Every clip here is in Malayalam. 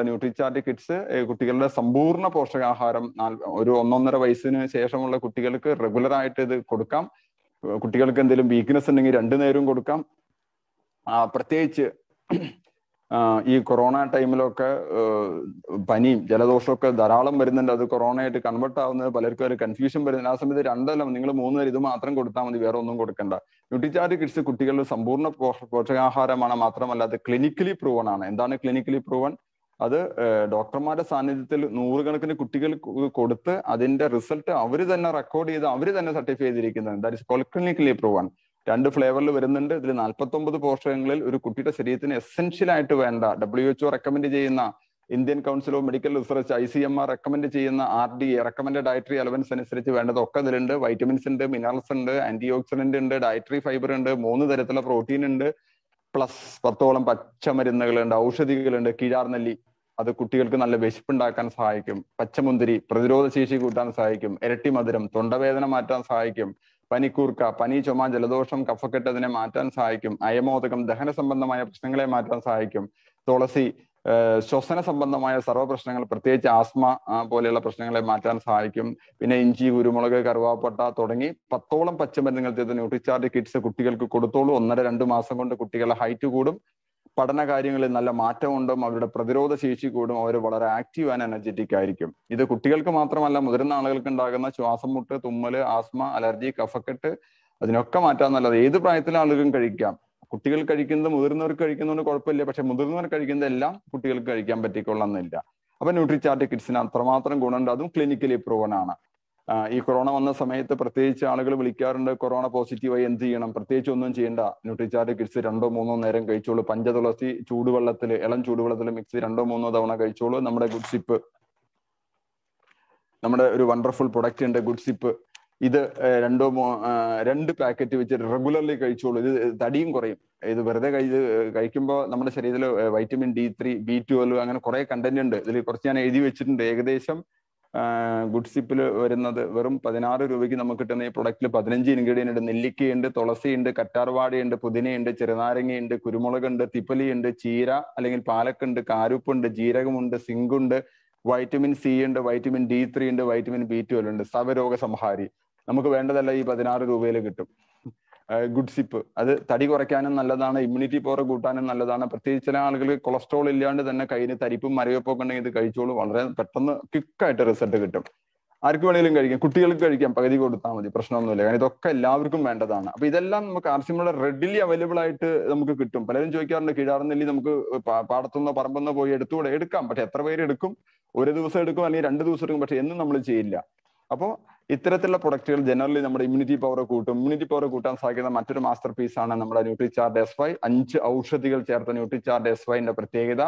നമ്മുടെ ന്യൂട്രിചാർട്ട് കിഡ്സ് കുട്ടികളുടെ സമ്പൂർണ്ണ പോഷകാഹാരം നാല് ഒരു ഒന്നൊന്നര വയസ്സിന് ശേഷമുള്ള കുട്ടികൾക്ക് റെഗുലർ ആയിട്ട് ഇത് കൊടുക്കാം ഏഹ് കുട്ടികൾക്ക് എന്തെങ്കിലും വീക്ക്നെസ് ഉണ്ടെങ്കിൽ രണ്ടു നേരവും കൊടുക്കാം ആ, പ്രത്യേകിച്ച് ആ, ഈ കൊറോണ ടൈമിലൊക്കെ ഏഹ്, പനിയും ജലദോഷവും ഒക്കെ ധാരാളം വരുന്നുണ്ട് അത് കൊറോണ ആയിട്ട് കൺവേർട്ട് ആവുന്നത് പലർക്കും ഒരു കൺഫ്യൂഷൻ വരുന്നുണ്ട് ആ സമയത്ത് രണ്ടല്ല നിങ്ങൾ മൂന്ന് നേരം ഇത് മാത്രം കൊടുത്താൽ മതി വേറെ ഒന്നും കൊടുക്കണ്ട ന്യൂട്രിചാർട്ട് കിഡ്സ് കുട്ടികളുടെ സമ്പൂർണ്ണ പോഷ- പോഷകാഹാരമാണ് മാത്രമല്ല അത് ക്ലിനിക്കലി പ്രൂവൺ ആണ് എന്താണ് ക്ലിനിക്കലി പ്രൂവൺ അത് ഏഹ്, ഡോക്ടർമാരുടെ സാന്നിധ്യത്തിൽ നൂറുകണക്കിന് കുട്ടികൾക്ക് കൊടുത്ത് അതിന്റെ റിസൾട്ട് അവർ തന്നെ റെക്കോർഡ് ചെയ്ത് അവർ തന്നെ സർട്ടിഫൈ ചെയ്തിരിക്കുന്നത് that is call clinically proven രണ്ട് ഫ്ലേവറിൽ വരുന്നുണ്ട് ഇതിൽ നാൽപ്പത്തി ഒമ്പത് പോഷകങ്ങളിൽ ഒരു കുട്ടിയുടെ ശരീരത്തിന് എസെൻഷ്യൽ ആയിട്ട് വേണ്ട ഡബ്ല്യു എച്ച്ഒ റെക്കമെൻഡ് ചെയ്യുന്ന Indian Council of Medical Research I C M R recommend ചെയ്യുന്ന R D A recommend dietary allowance അനുസരിച്ച് വേണ്ടതൊക്കെ ഇതിലുണ്ട് വൈറ്റമിൻസ് ഉണ്ട് മിനറൽസ് ഉണ്ട് ആന്റി ഓക്സിഡന്റ് ഉണ്ട് ഡയറ്ററി ഫൈബർ ഉണ്ട് മൂന്ന് തരത്തിലുള്ള പ്രോട്ടീൻ ഉണ്ട് പ്ലസ് പത്തോളം പച്ചമരുന്നുകളുണ്ട് ഔഷധികളുണ്ട് കിഴാർനെല്ലി അത് കുട്ടികൾക്ക് നല്ല വിശപ്പുണ്ടാക്കാൻ സഹായിക്കും പച്ചമുന്തിരി പ്രതിരോധ ശേഷി കൂട്ടാൻ സഹായിക്കും ഇരട്ടി മധുരം തൊണ്ടവേദന മാറ്റാൻ സഹായിക്കും പനിക്കൂർക്ക പനി ചുമ ജലദോഷം കഫക്കെട്ട് അതിനെ മാറ്റാൻ സഹായിക്കും അയമോദകം ദഹന സംബന്ധമായ പ്രശ്നങ്ങളെ മാറ്റാൻ സഹായിക്കും തുളസി ഏഹ് ശ്വസന സംബന്ധമായ സർവ്വ പ്രശ്നങ്ങൾ പ്രത്യേകിച്ച് ആസ്മ ആ, പോലെയുള്ള പ്രശ്നങ്ങളെ മാറ്റാൻ സഹായിക്കും പിന്നെ ഇഞ്ചി കുരുമുളക് കറുവാപ്പട്ട തുടങ്ങി പത്തോളം പച്ചമരുന്നുകൾ ചെയ്ത് ന്യൂട്രിചാർജ് കിഡ്സ് കുട്ടികൾക്ക് കൊടുത്തോളൂ ഒന്നര രണ്ട് മാസം കൊണ്ട് കുട്ടികളുടെ ഹൈറ്റ് കൂടും പഠന കാര്യങ്ങളിൽ നല്ല മാറ്റമുണ്ടും അവരുടെ പ്രതിരോധ ശേഷി കൂടും അവർ വളരെ ആക്റ്റീവ് ആൻഡ് എനർജറ്റിക് ആയിരിക്കും ഇത് കുട്ടികൾക്ക് മാത്രമല്ല മുതിർന്ന ആളുകൾക്ക് ഉണ്ടാകുന്ന ശ്വാസം മുട്ട് തുമ്മല് ആസ്മ അലർജി കഫക്കെട്ട് അതിനൊക്കെ മാറ്റാൻ നല്ലത് ഏത് പ്രായത്തിലെ ആളുകളും കഴിക്കാം കുട്ടികൾ കഴിക്കുന്നത് മുതിർന്നവർക്ക് കഴിക്കുന്നതുകൊണ്ട് കുഴപ്പമില്ല പക്ഷെ മുതിർന്നവർ കഴിക്കുന്നത് എല്ലാം കുട്ടികൾക്ക് കഴിക്കാൻ പറ്റിക്കൊള്ളുന്നില്ല അപ്പൊ ന്യൂട്രിചാർട്ട് കിഡ്സിന് അത്രമാത്രം ഗുണമുണ്ട് അതും ക്ലിനിക്കലി പ്രൂവൺ ആണ് ആ, ഈ കൊറോണ വന്ന സമയത്ത് പ്രത്യേകിച്ച് ആളുകൾ വിളിക്കാറുണ്ട് കൊറോണ പോസിറ്റീവായി എന്ത് ചെയ്യണം പ്രത്യേകിച്ച് ഒന്നും ചെയ്യണ്ട ന്യൂട്രിചാർട്ട് കിഡ്സ് രണ്ടോ മൂന്നോ നേരം കഴിച്ചോളൂ പഞ്ചതുളസി ചൂടുവെള്ളത്തിൽ ഇളം ചൂടുവെള്ളത്തിൽ മിക്സ് രണ്ടോ മൂന്നോ തവണ കഴിച്ചോളൂ നമ്മുടെ ഗുഡ് സിപ്പ് നമ്മുടെ ഒരു വണ്ടർഫുൾ പ്രൊഡക്റ്റ് ഉണ്ട് ഗുഡ് സിപ്പ് ഇത് ഏഹ്, രണ്ടോ മൂ ആ, രണ്ട് പാക്കറ്റ് വെച്ച് റെഗുലർലി കഴിച്ചോളൂ ഇത് തടിയും കുറയും ഇത് വെറുതെ കഴി ഇത് കഴിക്കുമ്പോൾ നമ്മുടെ ശരീരത്തിൽ vitamin D three B twelve അങ്ങനെ കുറെ കണ്ടന്റ് ഉണ്ട് ഇതിൽ കുറച്ച് ഞാൻ എഴുതി വെച്ചിട്ടുണ്ട് ഏകദേശം ഗുഡ് സിപ്പിൽ വരുന്നത് വെറും പതിനാറ് രൂപയ്ക്ക് നമുക്ക് കിട്ടുന്ന ഈ പ്രൊഡക്റ്റിൽ പതിനഞ്ച് ഇൻഗ്രീഡിയൻ്റ് ഉണ്ട് നെല്ലിക്കയുണ്ട് തുളസിയുണ്ട് കറ്റാർവാഴയുണ്ട് പുതിനയുണ്ട് ചെറുനാരങ്ങയുണ്ട് കുരുമുളകുണ്ട് തിപ്പലിയുണ്ട് ചീര അല്ലെങ്കിൽ പാലക്കുണ്ട് കാരുപ്പുണ്ട് ജീരകമുണ്ട് സിങ്കുണ്ട് വൈറ്റമിൻ സി ഉണ്ട് വൈറ്റമിൻ ഡി ത്രീ ഉണ്ട് വൈറ്റമിൻ ബി ട്വൽവ് ഉണ്ട് സവരോഗ സംഹാരി നമുക്ക് വേണ്ടതല്ല ഈ പതിനാറ് രൂപയിൽ കിട്ടും ഗുഡ് സിപ്പ് അത് തടി കുറയ്ക്കാനും നല്ലതാണ് ഇമ്മ്യൂണിറ്റി പവർ കൂട്ടാനും നല്ലതാണ് പ്രത്യേകിച്ച് ചില ആളുകൾ കൊളസ്ട്രോൾ ഇല്ലാണ്ട് തന്നെ കയ്യിന് തരിപ്പും മരവിപ്പൊക്കെ ഉണ്ടെങ്കിൽ ഇത് കഴിച്ചോളൂ വളരെ പെട്ടെന്ന് ക്വിക്കായിട്ട് റിസൾട്ട് കിട്ടും ആർക്ക് വേണമെങ്കിലും കഴിക്കാം കുട്ടികൾക്ക് കഴിക്കാം പകുതി കൊടുത്താൽ മതി പ്രശ്നമൊന്നുമില്ല കാരണം ഇതൊക്കെ എല്ലാവർക്കും വേണ്ടതാണ് അപ്പൊ ഇതെല്ലാം നമുക്ക് ആർസിമുള്ള റെഡിലി അവൈലബിൾ ആയിട്ട് നമുക്ക് കിട്ടും പലരും ചോദിക്കാറുണ്ട് കിഴാർനെല്ലി നമുക്ക് പാ- പാടത്തുനിന്നോ പറമ്പെന്നോ പോയി എടുത്തുകൂടെ എടുക്കാം പക്ഷെ എത്ര പേര് എടുക്കും ഒരു ദിവസം എടുക്കും അല്ലെങ്കിൽ രണ്ട് ദിവസം എടുക്കും പക്ഷെ എന്നും നമ്മൾ ചെയ്യില്ല അപ്പോൾ ഇത്തരത്തിലുള്ള പ്രൊഡക്റ്റുകൾ ജനറലി നമ്മുടെ ഇമ്മ്യൂണിറ്റി പവർ കൂട്ടും ഇമ്മ്യൂണിറ്റി പവർ കൂട്ടാൻ സഹായിക്കുന്ന മറ്റൊരു മാസ്റ്റർ പീസ് ആണ് നമ്മുടെ ന്യൂട്രിചാർഡ് എസ് വൈ അഞ്ച് ഔഷധികൾ ചേർത്ത ന്യൂട്രിചാർഡ് എസ് വൈന്റെ പ്രത്യേകത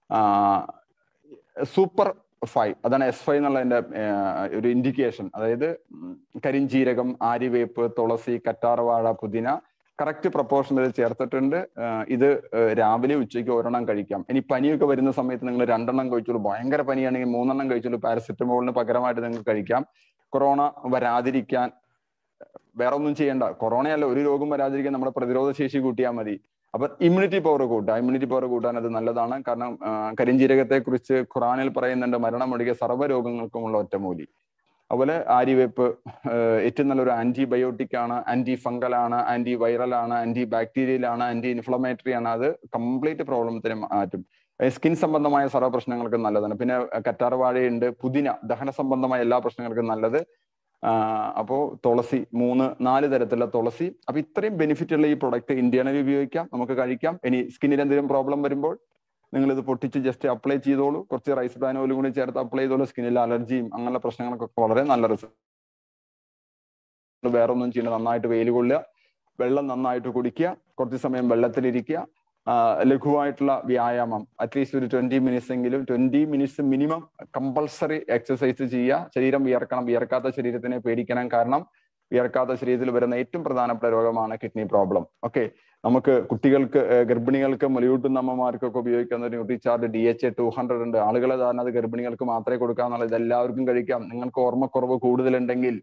സൂപ്പർ ഫൈവ് അതാണ് എസ് ഫൈവ് എന്നുള്ളതിന്റെ ആ, ഒരു ഇൻഡിക്കേഷൻ അതായത് ഉം, കരിഞ്ജീരകം ആര്യവേപ്പ് തുളസി കറ്റാർവാഴ പുതിന കറക്റ്റ് പ്രപ്പോർഷനിൽ ചേർത്തിട്ടുണ്ട് ആ, ഇത് ആ, രാവിലെ ഉച്ചയ്ക്ക് ഒരെണ്ണം കഴിക്കാം ഇനി പനിയൊക്കെ വരുന്ന സമയത്ത് നിങ്ങൾ രണ്ടെണ്ണം കഴിച്ചോളൂ ഭയങ്കര പനിയാണെങ്കിൽ മൂന്നെണ്ണം കഴിച്ചോളൂ പാരസെറ്റമോളിന് പകരമായിട്ട് നിങ്ങൾക്ക് കഴിക്കാം കൊറോണ വരാതിരിക്കാൻ വേറെ ഒന്നും ചെയ്യണ്ട കൊറോണയല്ല ഒരു രോഗം വരാതിരിക്കാൻ നമ്മുടെ പ്രതിരോധ ശേഷി കൂട്ടിയാൽ മതി അപ്പൊ ഇമ്മ്യൂണിറ്റി പവർ കൂട്ടുക ഇമ്മ്യൂണിറ്റി പവർ കൂട്ടാൻ അത് നല്ലതാണ് കാരണം ആ, കരിഞ്ജീരകത്തെ കുറിച്ച് ഖുറാനിൽ പറയുന്നുണ്ട് മരണമൊഴികെ സർവ്വ രോഗങ്ങൾക്കുമുള്ള ഒറ്റമൂലി അതുപോലെ ആര്യവേപ്പ് ഏഹ്, ഏറ്റവും നല്ലൊരു ആന്റിബയോട്ടിക് ആണ് ആന്റി ഫംഗൽ ആണ് ആന്റി വൈറൽ ആണ് ആന്റി ബാക്ടീരിയൽ ആണ് ആന്റി ഇൻഫ്ലമേറ്ററി ആണ് അത് കംപ്ലീറ്റ് പ്രോബ്ലത്തിന് മാറ്റും സ്കിൻ സംബന്ധമായ സർവ്വ പ്രശ്നങ്ങൾക്കും നല്ലതാണ് പിന്നെ കറ്റാർവാഴയുണ്ട് പുതിന ദഹന സംബന്ധമായ എല്ലാ പ്രശ്നങ്ങൾക്കും നല്ലത് ആഹ് അപ്പോ തുളസി മൂന്ന് നാല് തരത്തിലുള്ള തുളസി അപ്പൊ ഇത്രയും ബെനിഫിറ്റ് ഉള്ള ഈ പ്രൊഡക്റ്റ് ഇന്ത്യയിൽ ഉപയോഗിക്കാം നമുക്ക് കഴിക്കാം ഇനി സ്കിന്നിൽ എന്തെങ്കിലും പ്രോബ്ലം വരുമ്പോൾ നിങ്ങൾ ഇത് പൊട്ടിച്ച് ജസ്റ്റ് അപ്ലൈ ചെയ്തോളൂ കുറച്ച് റൈസ് ബ്രാൻ ഓയിലും കൂടി ചേർത്ത് അപ്ലൈ ചെയ്തോളൂ സ്കിന്നിൽ അലർജിയും അങ്ങനെയുള്ള പ്രശ്നങ്ങൾക്കൊക്കെ വളരെ നല്ല റിസൾട്ട് വേറെ ഒന്നും ചെയ്യേണ്ട നന്നായിട്ട് വെയിൽ കൊള്ളുക വെള്ളം നന്നായിട്ട് കുടിക്കുക കുറച്ച് സമയം വെള്ളത്തിലിരിക്കുക ആ, ലഘുവായിട്ടുള്ള വ്യായാമം അറ്റ്ലീസ്റ്റ് ഒരു ട്വന്റി മിനിറ്റ്സ് എങ്കിലും twenty minutes minimum compulsory exercise ചെയ്യുക ശരീരം വിയർക്കണം വിയർക്കാത്ത ശരീരത്തിനെ പേടിക്കണം കാരണം വിയർക്കാത്ത ശരീരത്തിൽ വരുന്ന ഏറ്റവും പ്രധാനപ്പെട്ട രോഗമാണ് കിഡ്നി പ്രോബ്ലം ഓക്കെ നമുക്ക് കുട്ടികൾക്ക് ഏഹ്, ഗർഭിണികൾക്ക് മുലയൂട്ടുന്ന അമ്മമാർക്കൊക്കെ ഉപയോഗിക്കുന്ന ഒരു Nutricharge D H A two hundred ഉണ്ട് ആളുകളെ ധാരണ അത് ഗർഭിണികൾക്ക് മാത്രമേ കൊടുക്കാന്നുള്ളത് ഇത് എല്ലാവർക്കും കഴിക്കാം നിങ്ങൾക്ക് ഓർമ്മക്കുറവ് കൂടുതലുണ്ടെങ്കിൽ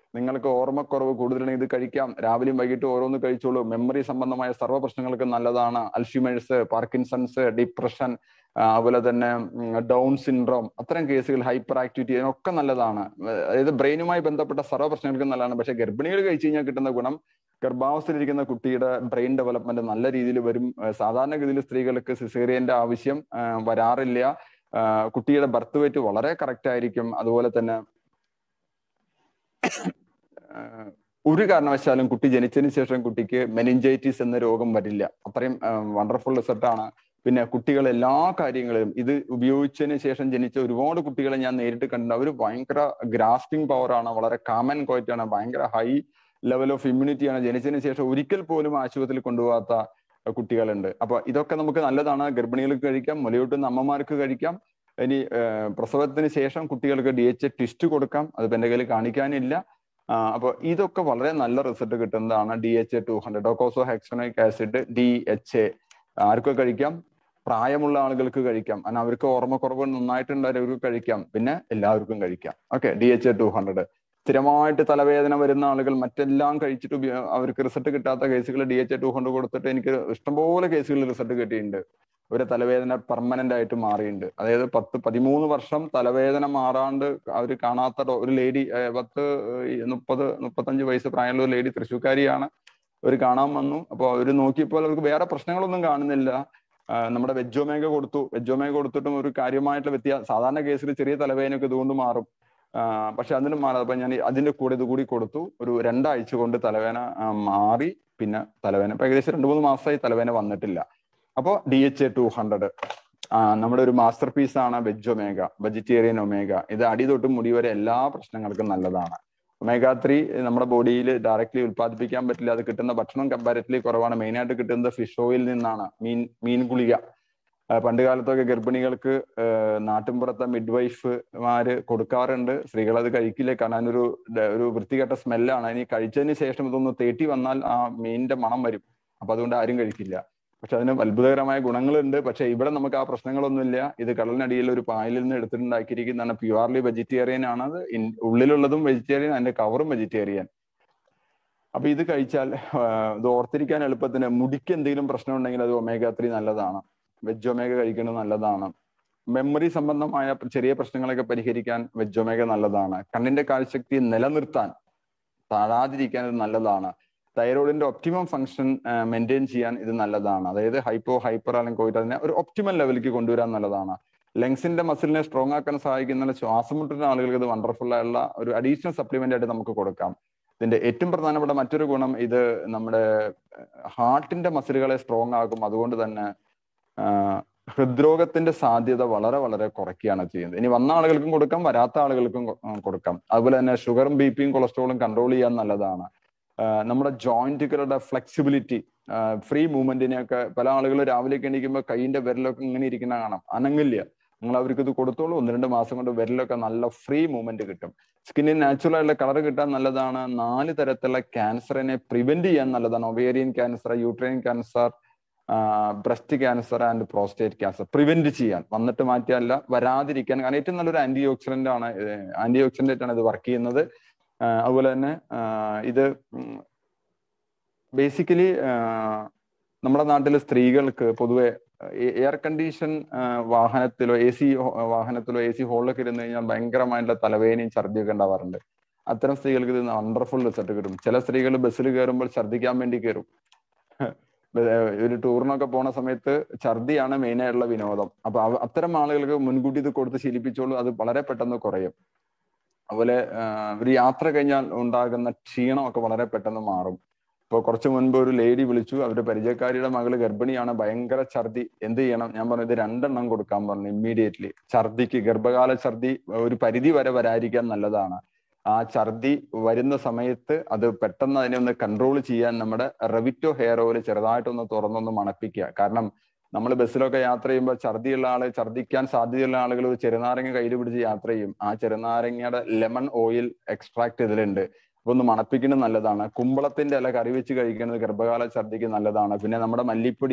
നിങ്ങൾക്ക് ഓർമ്മക്കുറവ് കൂടുതലുണ്ടെങ്കിൽ ഇത് കഴിക്കാം രാവിലെയും വൈകിട്ടും ഓരോന്ന് കഴിച്ചോളൂ മെമ്മറി സംബന്ധമായ സർവ്വ പ്രശ്നങ്ങൾക്ക് നല്ലതാണ് അൽഷിമേഴ്സ് പാർക്കിൻസൺസ് ഡിപ്രഷൻ അതുപോലെ തന്നെ ഡൗൺ സിൻഡ്രോം അത്തരം കേസുകൾ ഹൈപ്പർ ആക്ടിവിറ്റി ഇതിനൊക്കെ നല്ലതാണ് അതായത് ബ്രെയിനുമായി ബന്ധപ്പെട്ട സർവ്വ പ്രശ്നങ്ങൾക്കും നല്ലതാണ് പക്ഷെ ഗർഭിണികൾ കഴിച്ചു കഴിഞ്ഞാൽ കിട്ടുന്ന ഗുണം ഗർഭാവസ്ഥയിലിരിക്കുന്ന കുട്ടിയുടെ ബ്രെയിൻ ഡെവലപ്മെന്റ് നല്ല രീതിയിൽ വരും സാധാരണഗതിയിൽ സ്ത്രീകൾക്ക് സിസേറിയന്റെ ആവശ്യം വരാറില്ല കുട്ടിയുടെ ബർത്ത് വെയിറ്റ് വളരെ കറക്റ്റ് ആയിരിക്കും അതുപോലെ തന്നെ ഒരു കാരണവശാലും കുട്ടി ജനിച്ചതിന് ശേഷം കുട്ടിക്ക് മെനിഞ്ചൈറ്റിസ് എന്ന രോഗം വരില്ല അത്രയും വണ്ടർഫുൾ റിസൾട്ടാണ് പിന്നെ കുട്ടികൾ എല്ലാ കാര്യങ്ങളിലും ഇത് ഉപയോഗിച്ചതിന് ശേഷം ജനിച്ച ഒരുപാട് കുട്ടികളെ ഞാൻ നേരിട്ട് കണ്ടിട്ടുണ്ട് അവർ ഭയങ്കര ഗ്രാസ്പിംഗ് പവർ ആണ് വളരെ കാമൻ ക്വയറ്റ് ആണ് ഭയങ്കര ഹൈ ലെവൽ ഓഫ് ഇമ്മ്യൂണിറ്റി ആണ് ജനിച്ചതിന് ശേഷം ഒരിക്കൽ പോലും ആശുപത്രിയിൽ കൊണ്ടുപോകാത്ത കുട്ടികളുണ്ട് അപ്പൊ ഇതൊക്കെ നമുക്ക് നല്ലതാണ് ഗർഭിണികൾക്ക് കഴിക്കാം മുലയൂട്ടുന്ന അമ്മമാർക്ക് കഴിക്കാം ഇനി പ്രസവത്തിന് ശേഷം കുട്ടികൾക്ക് ഡി എച്ച് എ ട്വിസ്റ്റ് കൊടുക്കാം അത് എന്റെ കയ്യിൽ കാണിക്കാനില്ല അപ്പോൾ ഇതൊക്കെ വളരെ നല്ല റിസൾട്ട് കിട്ടുന്നതാണ് D H A two hundred docosahexaenoic acid D H A ആർക്കും കഴിക്കാം പ്രായമുള്ള ആളുകൾക്ക് കഴിക്കാം കാരണം അവർക്ക് ഓർമ്മക്കുറവ് നന്നായിട്ടുള്ളവർക്ക് കഴിക്കാം പിന്നെ എല്ലാവർക്കും കഴിക്കാം okay D H A two hundred സ്ഥിരമായിട്ട് തലവേദന വരുന്ന ആളുകൾ മറ്റെല്ലാം കഴിച്ചിട്ട് അവർക്ക് റിസൾട്ട് കിട്ടാത്ത കേസുകൾ D H A two hundred കൊടുത്തിട്ട് എനിക്ക് ഇഷ്ടംപോലെ കേസുകളിൽ റിസൾട്ട് കിട്ടിയിട്ടുണ്ട് ഒരു തലവേദന പെർമനന്റ് ആയിട്ട് മാറിയിട്ടുണ്ട് അതായത് പത്ത് പതിമൂന്ന് വർഷം തലവേദന മാറാണ്ട് അവർ കാണാത്ത ഒരു ലേഡി പത്ത് മുപ്പത് മുപ്പത്തഞ്ച് വയസ്സ് പ്രായമുള്ള ഒരു ലേഡി തൃശ്ശൂക്കാരിയാണ് അവർ കാണാൻ വന്നു അപ്പോൾ അവർ നോക്കിയപ്പോൾ അവർക്ക് വേറെ പ്രശ്നങ്ങളൊന്നും കാണുന്നില്ല നമ്മുടെ വെജോമേഗ കൊടുത്തു വെജോമേഗ കൊടുത്തിട്ടും ഒരു കാര്യമായിട്ടുള്ള വ്യത്യാസം സാധാരണ കേസിൽ ചെറിയ തലവേദനയൊക്കെ ഇതുകൊണ്ട് മാറും പക്ഷെ അതിന് മാറാതെ അപ്പൊ ഞാൻ അതിന്റെ കൂടെ ഇത് കൂടി കൊടുത്തു ഒരു രണ്ടാഴ്ച കൊണ്ട് തലവേദന മാറി പിന്നെ തലവേദന ഇപ്പൊ ഏകദേശം രണ്ട് മൂന്ന് മാസമായി തലവേദന വന്നിട്ടില്ല അപ്പോൾ D H A two hundred നമ്മുടെ ഒരു മാസ്റ്റർ പീസ് ആണ് വെജ് ഒമേഗ വെജിറ്റേറിയൻ ഒമേഗ ഇത് അടി തൊട്ട് മുടി വരെ എല്ലാ പ്രശ്നങ്ങൾക്കും നല്ലതാണ് ഒമേഗ ത്രീ നമ്മുടെ ബോഡിയിൽ ഡയറക്റ്റ്ലി ഉത്പാദിപ്പിക്കാൻ പറ്റില്ല അത് കിട്ടുന്ന ഭക്ഷണം കമ്പാരിറ്റീവ്ലി കുറവാണ് മെയിനായിട്ട് കിട്ടുന്നത് ഫിഷ് ഓയിൽ നിന്നാണ് മീൻ മീൻ ഗുളിക പണ്ട് കാലത്തൊക്കെ ഗർഭിണികൾക്ക് നാട്ടിൻപുറത്തെ മിഡ് വൈഫ്മാര് കൊടുക്കാറുണ്ട് സ്ത്രീകൾ അത് കഴിക്കില്ല കാരണം അതിനൊരു ഒരു വൃത്തികെട്ട സ്മെല്ലാണ് ഇനി കഴിച്ചതിന് ശേഷം ഇതൊന്ന് തേട്ടി വന്നാൽ ആ മീനിന്റെ മണം വരും അപ്പൊ അതുകൊണ്ട് ആരും കഴിക്കില്ല പക്ഷെ അതിന് അത്ഭുതകരമായ ഗുണങ്ങളുണ്ട് പക്ഷെ ഇവിടെ നമുക്ക് ആ പ്രശ്നങ്ങളൊന്നുമില്ല ഇത് കടലിനടിയിൽ ഒരു പായലിൽ നിന്ന് എടുത്തിട്ടുണ്ടാക്കിയിരിക്കുന്നതാണ് പ്യുവർലി വെജിറ്റേറിയൻ ആണ് അത് ഉള്ളിലുള്ളതും വെജിറ്റേറിയൻ അതിന്റെ കവറും വെജിറ്റേറിയൻ അപ്പൊ ഇത് കഴിച്ചാൽ ഇത് ഓർത്തിരിക്കാൻ എളുപ്പത്തിന് മുടിക്ക് എന്തെങ്കിലും പ്രശ്നം ഉണ്ടെങ്കിൽ അത് ഒമേഗ ത്രീ നല്ലതാണ് വെജ് ഒമേഗ കഴിക്കുന്നത് നല്ലതാണ് മെമ്മറി സംബന്ധമായ ചെറിയ പ്രശ്നങ്ങളൊക്കെ പരിഹരിക്കാൻ വെജ് ഒമേഗ നല്ലതാണ് കണ്ണിന്റെ കാഴ്ചശക്തി നിലനിർത്താൻ താഴാതിരിക്കാൻ ഇത് നല്ലതാണ് തൈറോയിഡിന്റെ ഒപ്റ്റിമം ഫംഗ്ഷൻ മെയിൻറ്റെയിൻ ചെയ്യാൻ ഇത് നല്ലതാണ് അതായത് ഹൈപ്പോ ഹൈപ്പർ അല്ലെങ്കിൽ കോയിട്ട് അതിനെ ഒരു ഒപ്റ്റിമൽ ലെവലിലേക്ക് കൊണ്ടുവരാൻ നല്ലതാണ് ലങ്സിന്റെ മസിലിനെ സ്ട്രോങ് ആക്കാൻ സഹായിക്കുന്ന ശ്വാസം മുട്ടുന്ന ആളുകൾക്ക് ഇത് വണ്ടർഫുൾ ആയുള്ള ഒരു അഡീഷണൽ സപ്ലിമെന്റ് ആയിട്ട് നമുക്ക് കൊടുക്കാം ഇതിന്റെ ഏറ്റവും പ്രധാനപ്പെട്ട മറ്റൊരു ഗുണം ഇത് നമ്മുടെ ഹാർട്ടിന്റെ മസിലുകളെ സ്ട്രോങ് ആക്കും അതുകൊണ്ട് തന്നെ ഹൃദ്രോഗത്തിന്റെ സാധ്യത വളരെ വളരെ കുറയ്ക്കുകയാണ് ചെയ്യുന്നത് ഇനി വന്ന ആളുകൾക്കും കൊടുക്കാം വരാത്ത ആളുകൾക്കും കൊടുക്കാം അതുപോലെ തന്നെ ഷുഗറും ബി പിയും കൊളസ്ട്രോളും കൺട്രോൾ ചെയ്യാൻ നല്ലതാണ് നമ്മുടെ ജോയിന്റുകളുടെ ഫ്ലെക്സിബിലിറ്റി ഫ്രീ മൂവ്മെന്റിനെയൊക്കെ പല ആളുകൾ രാവിലെ എണീക്കുമ്പോൾ കൈയിന്റെ വിരലൊക്കെ ഇങ്ങനെ ഇരിക്കുന്ന കാണാം അനങ്ങില്ല നിങ്ങൾ അവർക്ക് ഇത് കൊടുത്തോളൂ ഒന്ന് രണ്ട് മാസം കൊണ്ട് വിരലൊക്കെ നല്ല ഫ്രീ മൂവ്മെന്റ് കിട്ടും സ്കിന്നിന് നാച്ചുറൽ ആയിട്ടുള്ള കളർ കിട്ടാൻ നല്ലതാണ് നാല് തരത്തിലുള്ള ക്യാൻസറിനെ പ്രിവെന്റ് ചെയ്യാൻ നല്ലതാണ് ovarian cancer uterine cancer breast cancer and prostate cancer prevent ചെയ്യാൻ വന്നിട്ട് മാറ്റിയല്ല വരാതിരിക്കാൻ കാരണം ഏറ്റവും നല്ലൊരു ആന്റി ഓക്സിഡന്റ് ആണ് ആന്റി ഓക്സിഡന്റ് ആണ് ഇത് വർക്ക് ചെയ്യുന്നത് അതുപോലെ തന്നെ ഇത് ബേസിക്കലി നമ്മുടെ നാട്ടിൽ സ്ത്രീകൾക്ക് പൊതുവെ എയർ കണ്ടീഷൻ വാഹനത്തിലോ എ സി വാഹനത്തിലോ എ സി ഹോളിലൊക്കെ ഇരുന്ന് കഴിഞ്ഞാൽ ഭയങ്കരമായിട്ടുള്ള തലവേദനയും ഛർദിയൊക്കെ ഉണ്ടാവാറുണ്ട് അത്തരം സ്ത്രീകൾക്ക് ഇത് വണ്ടർഫുൾ റിസൾട്ട് കിട്ടും ചില സ്ത്രീകൾ ബസ്സിൽ കയറുമ്പോൾ ഛർദിക്കാൻ വേണ്ടി കയറും ഒരു ടൂറിനൊക്കെ പോണ സമയത്ത് ഛർദിയാണ് മെയിൻ ആയിട്ടുള്ള വിനോദം അപ്പൊ അത്തരം ആളുകൾക്ക് മുൻകൂട്ടി ഇത് കൊടുത്ത് ശീലിപ്പിച്ചോളൂ അത് വളരെ പെട്ടെന്ന് കുറയും അതുപോലെ ഒരു യാത്ര കഴിഞ്ഞാൽ ഉണ്ടാകുന്ന ക്ഷീണമൊക്കെ വളരെ പെട്ടെന്ന് മാറും ഇപ്പോൾ കുറച്ച് മുൻപ് ഒരു ലേഡി വിളിച്ചു അവരുടെ പരിചയക്കാരിയുടെ മകള് ഗർഭിണിയാണ് ഭയങ്കര ഛർദി എന്ത് ചെയ്യണം ഞാൻ പറഞ്ഞു ഇത് രണ്ടെണ്ണം കൊടുക്കാൻ പറഞ്ഞു ഇമ്മീഡിയറ്റ്ലി ഛർദിക്ക് ഗർഭകാല ഛർദി ഒരു പരിധി വരെ വരാതിരിക്കാൻ നല്ലതാണ് ആ ഛർദി വരുന്ന സമയത്ത് അത് പെട്ടെന്ന് അതിനെ ഒന്ന് കൺട്രോൾ ചെയ്യാൻ നമ്മുടെ റെവിറ്റോ ഹെയർ ഓയിൽ ചെറുതായിട്ടൊന്ന് തുറന്നൊന്ന് മണപ്പിക്കുക കാരണം നമ്മൾ ബസ്സിലൊക്കെ യാത്ര ചെയ്യുമ്പോൾ ഛർദിയുള്ള ആള് ഛർദിക്കാൻ സാധ്യതയുള്ള ആളുകൾ ചെറുനാരങ്ങ കയ്യിൽ പിടിച്ച് യാത്ര ചെയ്യും ആ ചെറുനാരങ്ങയുടെ ലെമൺ ഓയിൽ എക്സ്ട്രാക്ട് ഇതിലുണ്ട് അപ്പൊ ഒന്ന് മണപ്പിക്കുന്നത് നല്ലതാണ് കുമ്പളത്തിന്റെ ഇല കറി വെച്ച് കഴിക്കുന്നത് ഗർഭകാല ഛർദിക്ക് നല്ലതാണ് പിന്നെ നമ്മുടെ മല്ലിപ്പൊടി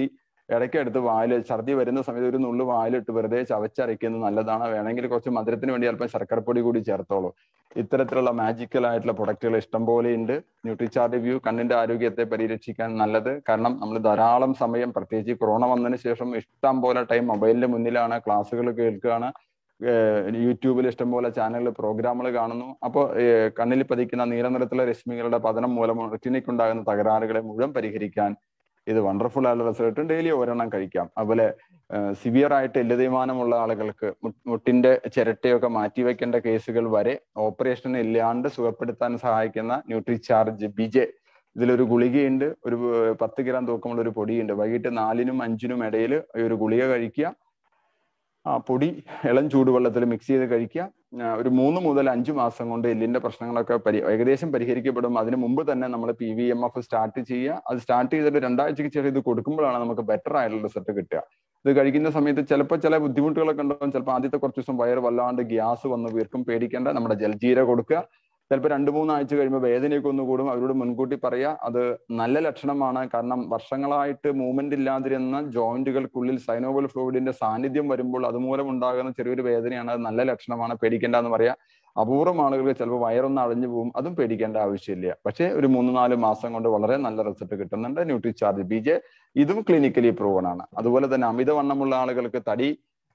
ഇടയ്ക്ക് എടുത്ത് വായിൽ ഛർദി വരുന്ന സമയത്ത് ഒരു നുള്ളു വായിലിട്ട് വെറുതെ ചവച്ചരയ്ക്കുന്നത് നല്ലതാണ് വേണമെങ്കിൽ കുറച്ച് മധുരത്തിന് വേണ്ടി അല്പം ശർക്കരപ്പൊടി കൂടി ചേർത്തോളൂ ഇത്തരത്തിലുള്ള മാജിക്കൽ ആയിട്ടുള്ള പ്രൊഡക്റ്റുകൾ ഇഷ്ടം പോലെ ഉണ്ട് ന്യൂട്രിചാർട്ട് വ്യൂ കണ്ണിന്റെ ആരോഗ്യത്തെ പരിരക്ഷിക്കാൻ നല്ലത് കാരണം നമ്മൾ ധാരാളം സമയം പ്രത്യേകിച്ച് കൊറോണ വന്നതിന് ശേഷം ഇഷ്ടം പോലെ ടൈം മൊബൈലിന്റെ മുന്നിലാണ് ക്ലാസ്സുകൾ കേൾക്കുകയാണ് യൂട്യൂബിൽ ഇഷ്ടംപോലെ ചാനലുകൾ പ്രോഗ്രാമുകൾ കാണുന്നു അപ്പോൾ കണ്ണിൽ പതിക്കുന്ന നീലനിറത്തിലെ രശ്മികളുടെ പതനം മൂലം റെറ്റിനയ്ക്കുണ്ടാകുന്ന തകരാറുകളെ മുഴുവൻ പരിഹരിക്കാൻ ഇത് വണ്ടർഫുൾ ആയിട്ടുള്ള റിസൾട്ട് ഡെയിലി ഒരെണ്ണം കഴിക്കാം അതുപോലെ സിവിയർ ആയിട്ട് എല്ല് തേയ്മാനമുള്ള ആളുകൾക്ക് മുട്ടിന്റെ ചിരട്ടയൊക്കെ മാറ്റിവെക്കേണ്ട കേസുകൾ വരെ ഓപ്പറേഷൻ ഇല്ലാണ്ട് സുഖപ്പെടുത്താൻ സഹായിക്കുന്ന ന്യൂട്രിചാർജ് ബിജെ ഇതിലൊരു ഗുളികയുണ്ട് ഒരു പത്ത് ഗ്രാം തൂക്കമുള്ള ഒരു പൊടിയുണ്ട് വൈകിട്ട് നാലിനും അഞ്ചിനും ഇടയിൽ ഒരു ഗുളിക കഴിക്കുക ആ പൊടി ഇളം ചൂടുവെള്ളത്തിൽ മിക്സ് ചെയ്ത് കഴിക്കുക ഒരു മൂന്ന് മുതൽ അഞ്ച് മാസം കൊണ്ട് എല്ലിന്റെ പ്രശ്നങ്ങളൊക്കെ പരി ഏകദേശം പരിഹരിക്കപ്പെടും അതിന് മുമ്പ് തന്നെ നമ്മൾ P V M F start ചെയ്യുക അത് സ്റ്റാർട്ട് ചെയ്തിട്ട് രണ്ടാഴ്ചക്ക് ശേഷം ഇത് കൊടുക്കുമ്പോഴാണ് നമുക്ക് ബെറ്റർ ആയിട്ടുള്ള റിസൾട്ട് കിട്ടുക ഇത് കഴിക്കുന്ന സമയത്ത് ചിലപ്പോൾ ചില ബുദ്ധിമുട്ടുകളൊക്കെ ഉണ്ടാവും ചിലപ്പോൾ ആദ്യത്തെ കുറച്ച് ദിവസം വയറ് വല്ലാണ്ട് ഗ്യാസ് വന്ന് വീർക്കും പേടിക്കേണ്ട നമ്മുടെ ജൽജീര കൊടുക്കുക ചിലപ്പോൾ രണ്ട് മൂന്നാഴ്ച കഴിയുമ്പോൾ വേദനയൊക്കെ ഒന്ന് കൂടും അവരോട് മുൻകൂട്ടി പറയുക അത് നല്ല ലക്ഷണമാണ് കാരണം വർഷങ്ങളായിട്ട് മൂവ്മെന്റ് ഇല്ലാതിരുന്ന ജോയിന്റുകൾക്കുള്ളിൽ സൈനോവൽ ഫ്ലൂയിഡിന്റെ സാന്നിധ്യം വരുമ്പോൾ അതുമൂലം ഉണ്ടാകുന്ന ചെറിയൊരു വേദനയാണ് അത് നല്ല ലക്ഷണമാണ് പേടിക്കേണ്ട എന്ന് പറയാം അപൂർവം ആളുകൾക്ക് ചിലപ്പോൾ വയറൊന്ന് അടഞ്ഞു പോകും അതും പേടിക്കേണ്ട ആവശ്യമില്ല പക്ഷേ ഒരു മൂന്ന് നാല് മാസം കൊണ്ട് വളരെ നല്ല റിസൾട്ട് കിട്ടുന്നുണ്ട് ന്യൂട്രിചാർജ് ബി ജെ ഇതും ക്ലിനിക്കലി പ്രൂവൺ ആണ് അതുപോലെ തന്നെ അമിതവണ്ണമുള്ള ആളുകൾക്ക് തടി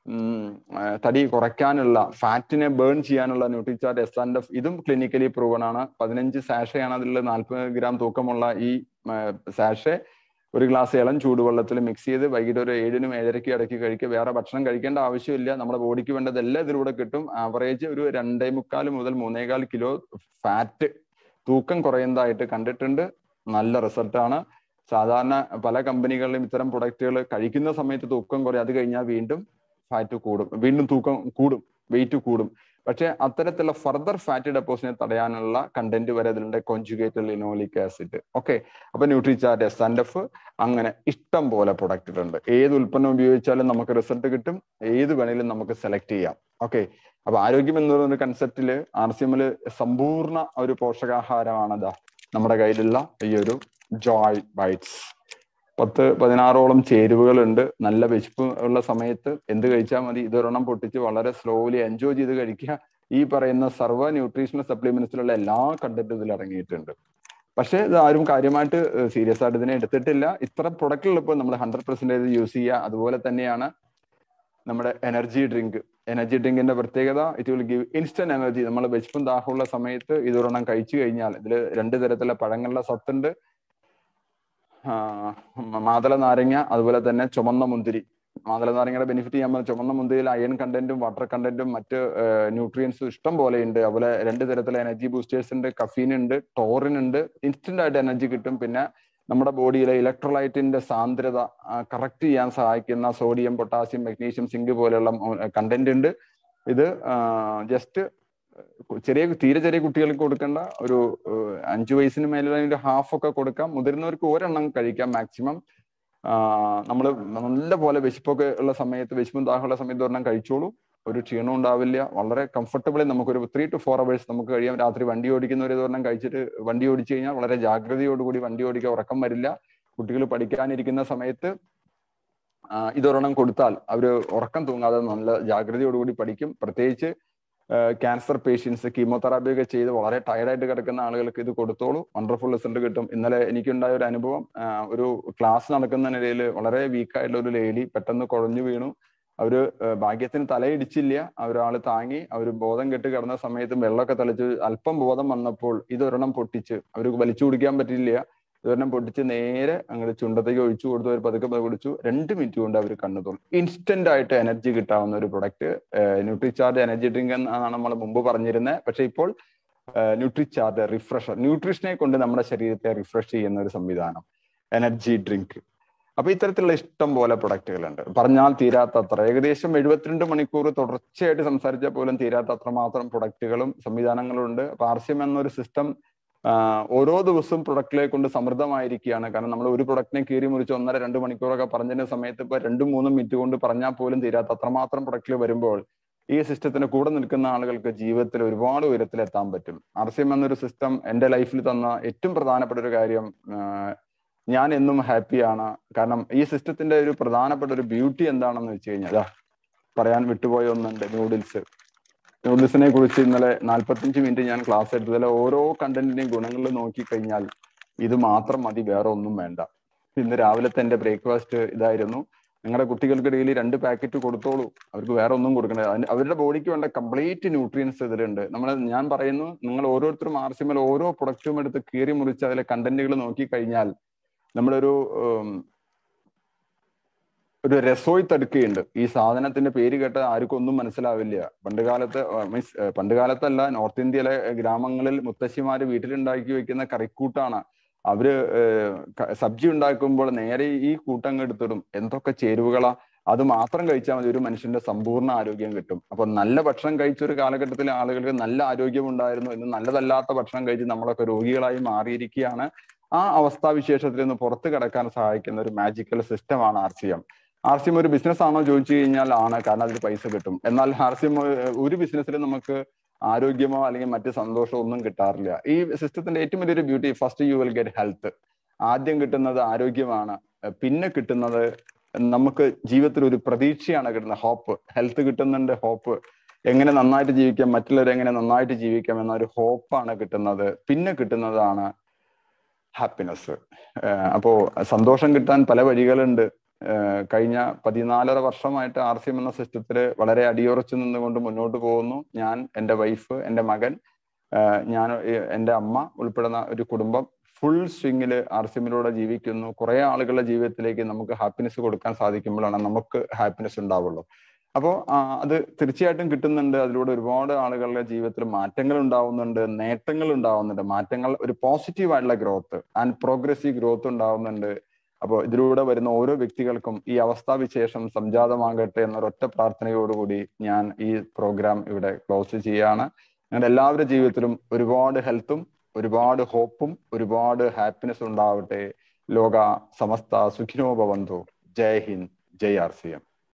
തടി കുറയ്ക്കാനുള്ള ഫാറ്റിനെ ബേൺ ചെയ്യാനുള്ള ന്യൂട്രിചാർട്ട് എസ് ആൻഡ് എഫ് ഇതും ക്ലിനിക്കലി പ്രൂവൺ ആണ് പതിനഞ്ച് സാഷയാണ് അതിൽ നാൽപ്പത് ഗ്രാം തൂക്കമുള്ള ഈ സാഷെ ഒരു ഗ്ലാസ് ഇളം ചൂടുവെള്ളത്തിൽ മിക്സ് ചെയ്ത് വൈകിട്ട് ഒരു ഏഴിനും ഏഴരയ്ക്ക് ഇടയ്ക്ക് കഴിക്കുക വേറെ ഭക്ഷണം കഴിക്കേണ്ട ആവശ്യമില്ല നമ്മുടെ ബോഡിക്ക് വേണ്ടതെല്ലാം ഇതിലൂടെ കിട്ടും ആവറേജ് ഒരു രണ്ടേ മുക്കാൽ മുതൽ മൂന്നേകാൽ കിലോ ഫാറ്റ് തൂക്കം കുറയുന്നതായിട്ട് കണ്ടിട്ടുണ്ട് നല്ല റിസൾട്ടാണ് സാധാരണ പല കമ്പനികളിലും ഇത്തരം പ്രൊഡക്റ്റുകൾ കഴിക്കുന്ന സമയത്ത് തൂക്കം കുറയും അത് കഴിഞ്ഞാൽ വീണ്ടും ഫാറ്റ് കൂടും വീണ്ടും തൂക്കം കൂടും വെയിറ്റ് കൂടും പക്ഷെ അത്തരത്തിലുള്ള ഫർദർ ഫാറ്റ് ഡെപ്പോസിനെ തടയാനുള്ള കണ്ടന്റ് വരെ അതിലുണ്ട് കോൺജുഗേറ്റഡ് ലിനോലിക് ആസിഡ് ഓക്കെ അപ്പൊ ന്യൂട്രിചാർട്ട് എസ് ആൻഡ് എഫ് അങ്ങനെ ഇഷ്ടം പോലെ പ്രൊഡക്റ്റുകളുണ്ട് ഏത് ഉൽപ്പന്നം ഉപയോഗിച്ചാലും നമുക്ക് റിസൾട്ട് കിട്ടും ഏത് വേണേലും നമുക്ക് സെലക്ട് ചെയ്യാം ഓക്കെ അപ്പൊ ആരോഗ്യം എന്ന് പറയുന്ന കൺസെപ്റ്റില് ആർ സി എമ്മില് സമ്പൂർണ്ണ ഒരു പോഷകാഹാരമാണ് ഇതാ നമ്മുടെ കയ്യിലുള്ള ഈ ഒരു ജോയ് ബൈറ്റ്സ് പത്ത് പതിനാറോളം ചേരുവകളുണ്ട് നല്ല വിശപ്പ് ഉള്ള സമയത്ത് എന്ത് കഴിച്ചാൽ മതി ഇതൊരെണ്ണം പൊട്ടിച്ച് വളരെ സ്ലോലി എൻജോയ് ചെയ്ത് കഴിക്കുക ഈ പറയുന്ന സർവ്വ ന്യൂട്രീഷണൽ സപ്ലിമെന്റ്സിലുള്ള എല്ലാ കണ്ടന്റും ഇതിൽ അടങ്ങിയിട്ടുണ്ട് പക്ഷേ ഇത് ആരും കാര്യമായിട്ട് സീരിയസ് ആയിട്ട് ഇതിനെ എടുത്തിട്ടില്ല ഇത്ര പ്രൊഡക്റ്റുകൾ ഇപ്പോൾ നമ്മൾ ഹൺഡ്രഡ് പെർസെന്റേജ് യൂസ് ചെയ്യുക അതുപോലെ തന്നെയാണ് നമ്മുടെ എനർജി ഡ്രിങ്ക് എനർജി ഡ്രിങ്കിന്റെ പ്രത്യേകത it will give instant energy നമ്മൾ വിശപ്പും ദാഹമുള്ള സമയത്ത് ഇതൊരെണ്ണം കഴിച്ചു കഴിഞ്ഞാൽ ഇതിൽ രണ്ട് തരത്തിലുള്ള പഴങ്ങളുടെ സത്തുണ്ട് മാതള നാരങ്ങ അതുപോലെ തന്നെ ചുമന്ന മുന്തിരി മാതള നാരങ്ങയുടെ ബെനിഫിറ്റ് ചെയ്യാൻ പറഞ്ഞ ചുമന്ന മുന്തിരിയിൽ അയൺ കണ്ടന്റും വാട്ടർ കണ്ടന്റും മറ്റ് ന്യൂട്രിയൻസും ഇഷ്ടം പോലെ ഉണ്ട് അതുപോലെ രണ്ട് തരത്തിലെ എനർജി ബൂസ്റ്റേഴ്സ് ഉണ്ട് കഫീൻ ഉണ്ട് ടോറിൻ ഉണ്ട് ഇൻസ്റ്റന്റ് ആയിട്ട് എനർജി കിട്ടും പിന്നെ നമ്മുടെ ബോഡിയിലെ ഇലക്ട്രോലൈറ്റിന്റെ സാന്ദ്രത കറക്റ്റ് ചെയ്യാൻ സഹായിക്കുന്ന സോഡിയം പൊട്ടാസ്യം മഗ്നീഷ്യം സിങ്ക് പോലെയുള്ള കണ്ടന്റ് ഉണ്ട് ഇത് ജസ്റ്റ് ചെറിയ തീരെ ചെറിയ കുട്ടികൾക്ക് കൊടുക്കേണ്ട ഒരു അഞ്ചു വയസ്സിന് മേലെ അതിന്റെ ഹാഫ് ഒക്കെ കൊടുക്കാം മുതിർന്നവർക്ക് ഒരെണ്ണം കഴിക്കാം മാക്സിമം നമ്മൾ നല്ല പോലെ വിശപ്പൊക്കെ ഉള്ള സമയത്ത് വിശപ്പും ദാഹമുള്ള സമയത്ത് ഒരെണ്ണം കഴിച്ചോളൂ ഒരു ക്ഷീണം ഉണ്ടാവില്ല വളരെ കംഫർട്ടബിളി നമുക്കൊരു ത്രീ ടു ഫോർ അവേഴ്സ് നമുക്ക് കഴിയാം രാത്രി വണ്ടി ഓടിക്കുന്നവർ ഇതൊരെണ്ണം കഴിച്ചിട്ട് വണ്ടി ഓടിച്ചു കഴിഞ്ഞാൽ വളരെ ജാഗ്രതയോടുകൂടി വണ്ടി ഓടിക്കുക ഉറക്കം വരില്ല കുട്ടികൾ പഠിക്കാനിരിക്കുന്ന സമയത്ത് ഇതൊരെണ്ണം കൊടുത്താൽ അവർ ഉറക്കം തൂങ്ങാതെ നല്ല ജാഗ്രതയോടുകൂടി പഠിക്കും പ്രത്യേകിച്ച് ക്യാൻസർ പേഷ്യൻസ് കീമോതെറാപ്പി ഒക്കെ ചെയ്ത് വളരെ ടയർഡായിട്ട് കിടക്കുന്ന ആളുകൾക്ക് ഇത് കൊടുത്തോളൂ വണ്ടർഫുൾ റിസൾട്ട് കിട്ടും ഇന്നലെ എനിക്കുണ്ടായ ഒരു അനുഭവം ഒരു ക്ലാസ് നടക്കുന്നതിനിടയിൽ വളരെ വീക്കായിട്ടുള്ള ഒരു ലേഡി പെട്ടെന്ന് കുഴഞ്ഞു വീണു അവര് ഭാഗ്യത്തിന് തലയിടിച്ചില്ല ഒരാൾ താങ്ങി അവർ ബോധം കെട്ട് കിടന്ന സമയത്ത് വെള്ളമൊക്കെ തളിച്ച് അല്പം ബോധം വന്നപ്പോൾ ഇതൊരെണ്ണം പൊട്ടിച്ച് അവർക്ക് വലിച്ചു കുടിക്കാൻ പറ്റില്ല ഇതൊരെണ്ണം പൊട്ടിച്ച് നേരെ അങ്ങോട്ട് ചുണ്ടത്തേക്ക് ഒഴിച്ചു കൊടുത്തു അവർ പതുക്കെ കുടിച്ചു രണ്ട് മിനിറ്റ് കൊണ്ട് അവർ കണ്ണു തോന്നും ഇൻസ്റ്റന്റ് ആയിട്ട് എനർജി കിട്ടാവുന്ന ഒരു പ്രൊഡക്റ്റ് ന്യൂട്രിചാർജ് എനർജി ഡ്രിങ്ക് എന്നാണ് നമ്മൾ മുമ്പ് പറഞ്ഞിരുന്നത് പക്ഷെ ഇപ്പോൾ ന്യൂട്രിചാർജ് റിഫ്രഷർ ന്യൂട്രീഷനെ കൊണ്ട് നമ്മുടെ ശരീരത്തെ റിഫ്രഷ് ചെയ്യുന്ന ഒരു സംവിധാനം എനർജി ഡ്രിങ്ക് അപ്പൊ ഇത്തരത്തിലുള്ള ഇഷ്ടം പോലെ പ്രൊഡക്റ്റുകളുണ്ട് പറഞ്ഞാൽ തീരാത്തത്ര ഏകദേശം എഴുപത്തിരണ്ട് മണിക്കൂർ തുടർച്ചയായിട്ട് സംസാരിച്ചാൽ പോലും തീരാത്തത്ര മാത്രം പ്രൊഡക്റ്റുകളും സംവിധാനങ്ങളും ഉണ്ട് അപ്പൊ ആർ സി എം എന്നൊരു സിസ്റ്റം ഓരോ ദിവസവും പ്രൊഡക്റ്റിലെ കൊണ്ട് സമൃദ്ധമായിരിക്കുകയാണ് കാരണം നമ്മൾ ഒരു പ്രൊഡക്റ്റിനെ കീറി മുറിച്ച് ഒന്നര രണ്ട് മണിക്കൂറൊക്കെ പറഞ്ഞതിന്റെ സമയത്ത് ഇപ്പൊ രണ്ടും മൂന്നും മിനിറ്റ് കൊണ്ട് പറഞ്ഞാൽ പോലും തീരാത്ത അത്രമാത്രം പ്രൊഡക്റ്റിൽ വരുമ്പോൾ ഈ സിസ്റ്റത്തിന് കൂടെ നിൽക്കുന്ന ആളുകൾക്ക് ജീവിതത്തിൽ ഒരുപാട് ഉയരത്തിൽ എത്താൻ പറ്റും ആർ സി എം എന്നൊരു സിസ്റ്റം എന്റെ ലൈഫിൽ തന്ന ഏറ്റവും പ്രധാനപ്പെട്ട ഒരു കാര്യം ഞാൻ എന്നും ഹാപ്പിയാണ് കാരണം ഈ സിസ്റ്റത്തിന്റെ ഒരു പ്രധാനപ്പെട്ട ഒരു ബ്യൂട്ടി എന്താണെന്ന് വെച്ച് കഴിഞ്ഞാൽ ദാ പറയാൻ വിട്ടുപോയ ഒന്നുണ്ട് നൂഡിൽസ് നൂഡിൽസിനെ കുറിച്ച് ഇന്നലെ നാൽപ്പത്തഞ്ച് മിനിറ്റ് ഞാൻ ക്ലാസ് എടുത്തതിലെ ഓരോ കണ്ടന്റിന്റെയും ഗുണങ്ങൾ നോക്കിക്കഴിഞ്ഞാൽ ഇത് മാത്രം മതി വേറെ ഒന്നും വേണ്ട ഇന്ന് രാവിലത്തെ എന്റെ ബ്രേക്ക്ഫാസ്റ്റ് ഇതായിരുന്നു നിങ്ങളുടെ കുട്ടികൾക്കിടയിൽ രണ്ട് പാക്കറ്റ് കൊടുത്തോളൂ അവർക്ക് വേറെ ഒന്നും കൊടുക്കണ്ട അതിന് അവരുടെ ബോഡിക്ക് വേണ്ട കംപ്ലീറ്റ് ന്യൂട്രിയൻസ് ഇതിലുണ്ട് നമ്മൾ ഞാൻ പറയുന്നു നിങ്ങൾ ഓരോരുത്തരും ആർസിമൽ ഓരോ പ്രൊഡക്റ്റും എടുത്ത് കീറി മുറിച്ച് അതിലെ കണ്ടന്റുകൾ നോക്കി കഴിഞ്ഞാൽ നമ്മളൊരു ഉം, ഒരു രസോയി തടുക്കയുണ്ട് ഈ സാധനത്തിന്റെ പേര് കേട്ട ആർക്കും ഒന്നും മനസ്സിലാവില്ല പണ്ട് കാലത്ത് മീൻസ് പണ്ട് കാലത്തല്ല നോർത്ത് ഇന്ത്യയിലെ ഗ്രാമങ്ങളിൽ മുത്തശ്ശിമാര് വീട്ടിലുണ്ടാക്കി വെക്കുന്ന കറിക്കൂട്ടാണ് അവര് ഏഹ്, ക- സബ്ജി ഉണ്ടാക്കുമ്പോൾ നേരെ ഈ കൂട്ടങ്ങ് എടുത്തിടും എന്തൊക്കെ ചേരുവകളാ അത് മാത്രം കഴിച്ചാൽ മതി ഒരു മനുഷ്യന്റെ സമ്പൂർണ്ണ ആരോഗ്യം കിട്ടും അപ്പൊ നല്ല ഭക്ഷണം കഴിച്ച ഒരു കാലഘട്ടത്തിൽ ആളുകൾക്ക് നല്ല ആരോഗ്യം ഉണ്ടായിരുന്നു ഇന്ന് നല്ലതല്ലാത്ത ഭക്ഷണം കഴിച്ച് നമ്മളൊക്കെ രോഗികളായി മാറിയിരിക്കുകയാണ് ആ അവസ്ഥാവിശേഷത്തിൽ നിന്ന് പുറത്തു കടക്കാൻ സഹായിക്കുന്ന ഒരു മാജിക്കൽ സിസ്റ്റമാണ് R C M R C M ഒരു ബിസിനസ് ആണോ ചോദിച്ചു കഴിഞ്ഞാൽ ആണ് കാരണം അതിൽ പൈസ കിട്ടും എന്നാൽ ആർ സി എം ഒരു ബിസിനസ്സിൽ നമുക്ക് ആരോഗ്യമോ അല്ലെങ്കിൽ മറ്റ് സന്തോഷമോ ഒന്നും കിട്ടാറില്ല ഈ സിസ്റ്റത്തിന്റെ ഏറ്റവും വലിയൊരു beauty first you will get health ആദ്യം കിട്ടുന്നത് ആരോഗ്യമാണ് ഏഹ് പിന്നെ കിട്ടുന്നത് നമുക്ക് ജീവിതത്തിൽ ഒരു പ്രതീക്ഷയാണ് കിട്ടുന്നത് ഹോപ്പ് ഹെൽത്ത് കിട്ടുന്നുണ്ട് ഹോപ്പ് എങ്ങനെ നന്നായിട്ട് ജീവിക്കാം മറ്റുള്ളവർ എങ്ങനെ നന്നായിട്ട് ജീവിക്കാം എന്ന ഒരു ഹോപ്പാണ് കിട്ടുന്നത് പിന്നെ കിട്ടുന്നതാണ് ഹാപ്പിനെസ് അപ്പോ സന്തോഷം കിട്ടാൻ പല വഴികളുണ്ട് ഏഹ് കഴിഞ്ഞ പതിനാലര വർഷമായിട്ട് ആർ സി എം എന്ന സിസ്റ്റത്തിൽ വളരെ അടിയുറച്ചു നിന്നുകൊണ്ട് മുന്നോട്ട് പോകുന്നു ഞാൻ എൻ്റെ വൈഫ് എൻ്റെ മകൻ ഏഹ് ഞാൻ ഏഹ് എൻ്റെ അമ്മ ഉൾപ്പെടുന്ന ഒരു കുടുംബം ഫുൾ സ്വിങ്ങിൽ ആർ സി എമ്മിലൂടെ ജീവിക്കുന്നു കുറെ ആളുകളുടെ ജീവിതത്തിലേക്ക് നമുക്ക് ഹാപ്പിനെസ് കൊടുക്കാൻ സാധിക്കുമ്പോഴാണ് നമുക്ക് ഹാപ്പിനെസ് ഉണ്ടാവുള്ളൂ അപ്പോൾ അത് തീർച്ചയായിട്ടും കിട്ടുന്നുണ്ട് അതിലൂടെ ഒരുപാട് ആളുകളുടെ ജീവിതത്തിൽ മാറ്റങ്ങൾ ഉണ്ടാവുന്നുണ്ട് നേട്ടങ്ങൾ ഉണ്ടാവുന്നുണ്ട് മാറ്റങ്ങൾ ഒരു പോസിറ്റീവ് ആയിട്ടുള്ള ഗ്രോത്ത് ആൻഡ് പ്രോഗ്രസീവ് ഗ്രോത്ത് ഉണ്ടാവുന്നുണ്ട് അപ്പോൾ ഇതിലൂടെ വരുന്ന ഓരോ വ്യക്തികൾക്കും ഈ അവസ്ഥാവിശേഷം സംജാതമാകട്ടെ എന്നൊരൊറ്റ പ്രാർത്ഥനയോടുകൂടി ഞാൻ ഈ പ്രോഗ്രാം ഇവിടെ ക്ലോസ് ചെയ്യാണ് നിങ്ങളുടെ എല്ലാവരുടെ ജീവിതത്തിലും ഒരുപാട് ഹെൽത്തും ഒരുപാട് ഹോപ്പും ഒരുപാട് ഹാപ്പിനെസ് ഉണ്ടാവട്ടെ ലോക സമസ്ത സുഖിനോ ഭവന്തു ജയ് ഹിന്ദ് ജയ് ആർ സി എം